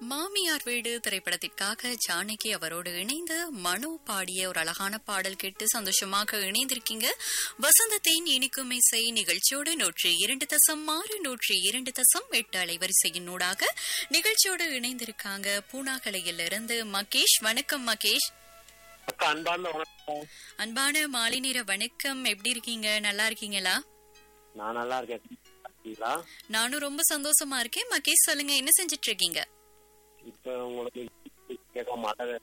மாமியார் வீடு திரைப்படத்திற்காக ஜானகி அவரோடு இணைந்து மனு பாடிய ஒரு அழகான பாடல் கேட்டு சந்தோஷமாக இணைந்திருக்கீங்க வசந்தத்தின் இனிக்கும் இசை நிகழ்ச்சியோடு நூற்றி இரண்டு தசம் ஆறு நூற்றி இரண்டு தசம் எட்டு அலைவரிசையின் ஊடாக நிகழ்ச்சியோடு இணைந்திருக்காங்க பூனாகலையில் இருந்து மகேஷ் வணக்கம் மகேஷ் அக்கா அன்பார்ந்த வணக்கம் அன்பான மாலை நேர வணக்கம் எப்படி இருக்கீங்க நல்லா இருக்கீங்களா நான் நல்லா இருக்கேன் இருக்கீங்களா நானும் ரொம்ப சந்தோஷமா இருக்கேன் மகேஷ் சொல்லுங்க என்ன செஞ்சிட்டு இருக்கீங்க இப்ப உங்களுக்கு கேட்க மாட்டேன்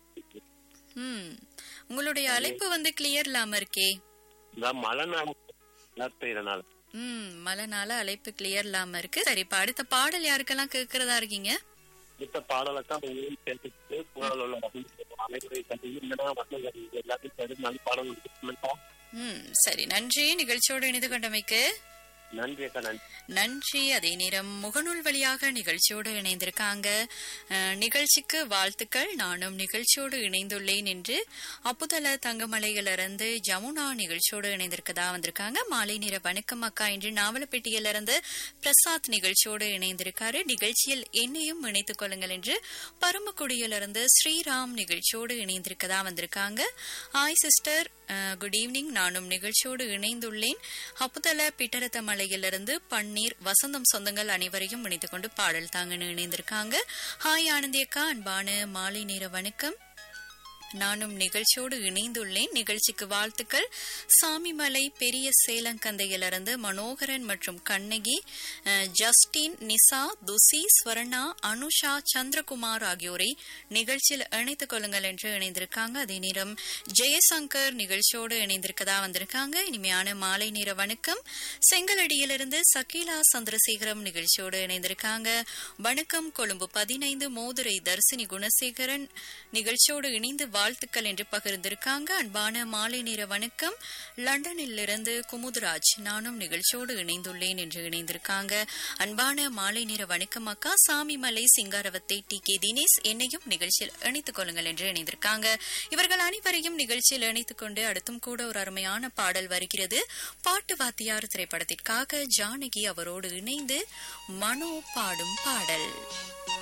ம் உங்களுடைய அழைப்பு வந்து கிளியர் இல்லாம இருக்கே இந்த மழை நாள் பெய்யறனால ம் மழைனால அழைப்பு கிளியர் இல்லாம இருக்கு சரி இப்ப அடுத்த பாடல் யாருக்கெல்லாம் கேக்குறதா இருக்கீங்க இந்த பாடலக்கா உங்களுக்கு சேர்த்துட்டு புகழ் உள்ள அமைப்புரை கல்வி இல்லைன்னா மக்கள் கல்வி எல்லாத்தையும் சேர்த்து நல்ல பாடம் கொடுத்துருக்கா ம் சரி நன்றி நிகழ்ச்சியோடு இணைந்து கொண்டமைக்கு நன்றி அக்கா நன்றி நன்றி அதே நேரம் முகநூல் வழியாக நிகழ்ச்சியோடு இணைந்திருக்காங்க அஹ், நிகழ்ச்சிக்கு வாழ்த்துக்கள் நானும் நிகழ்ச்சியோடு இணைந்துள்ளேன் என்று அப்புதல தங்கமலையிலிருந்து ஜமுனா நிகழ்ச்சியோடு இணைந்திருக்கதா வந்திருக்காங்க மாலை நேர வணக்கம் அக்கா என்று நாவலப்பேட்டையிலிருந்து பிரசாத் நிகழ்ச்சியோடு இணைந்திருக்காரு நிகழ்ச்சியில் என்னையும் இணைத்துக் கொள்ளுங்கள் என்று பரமக்குடியிலிருந்து ஸ்ரீராம் நிகழ்ச்சியோடு இணைந்திருக்கதா வந்திருக்காங்க ஹாய் சிஸ்டர் குட் ஈவினிங் நானும் நிகழ்ச்சியோடு இணைந்துள்ளேன் அப்புதல பிட்டரத்த மலையிலிருந்து பன்னீர் வசந்தம் சொந்தங்கள் அனைவரையும் இணைத்துக் கொண்டு பாடல் தாங்கன்னு இணைந்திருக்காங்க ஹாய் ஆனந்தி அக்கா அன்பான மாலை நேர வணக்கம் நானும் நிகழ்ச்சியோடு இணைந்துள்ளேன் நிகழ்ச்சிக்கு வாழ்த்துக்கள் சாமிமலை பெரிய சேலங்கந்தையிலிருந்து மனோகரன் மற்றும் கண்ணகி அஹ், ஜஸ்டின் நிசா துசி ஸ்வர்ணா அனுஷா சந்திரகுமார் ஆகியோரை நிகழ்ச்சியில் இணைத்துக் கொள்ளுங்கள் என்று இணைந்திருக்காங்க அதே நேரம் ஜெயசங்கர் நிகழ்ச்சியோடு இணைந்திருக்கதா வந்திருக்காங்க இனிமையான மாலை நேர வணக்கம் செங்கலடியிலிருந்து சகீலா சந்திரசேகரம் நிகழ்ச்சியோடு இணைந்திருக்காங்க வணக்கம் கொழும்பு பதினைந்து மோதுரை தர்சினி குணசேகரன் நிகழ்ச்சியோடு இணைந்து வாழ்த்துக்கள் என்று பகிர்ந்திருக்காங்க அன்பான மாலை நேர வணக்கம் லண்டனில் இருந்து குமுதுராஜ் நானும் நிகழ்ச்சியோடு இணைந்துள்ளேன் என்று இணைந்திருக்காங்க அன்பான மாலை நேர வணக்கம் அக்கா சாமிமலை சிங்காரவத்தை டி கே தினேஷ் என்னையும் நிகழ்ச்சியில் இணைத்துக் கொள்ளுங்கள் என்று இணைந்திருக்காங்க இவர்கள் அனைவரையும் நிகழ்ச்சியில் இணைத்துக் கொண்டு அடுத்தும் கூட ஒரு அருமையான பாடல் வருகிறது பாட்டு வாத்தியார் திரைப்படத்திற்காக ஜானகி அவரோடு இணைந்து மனோ பாடும் பாடல்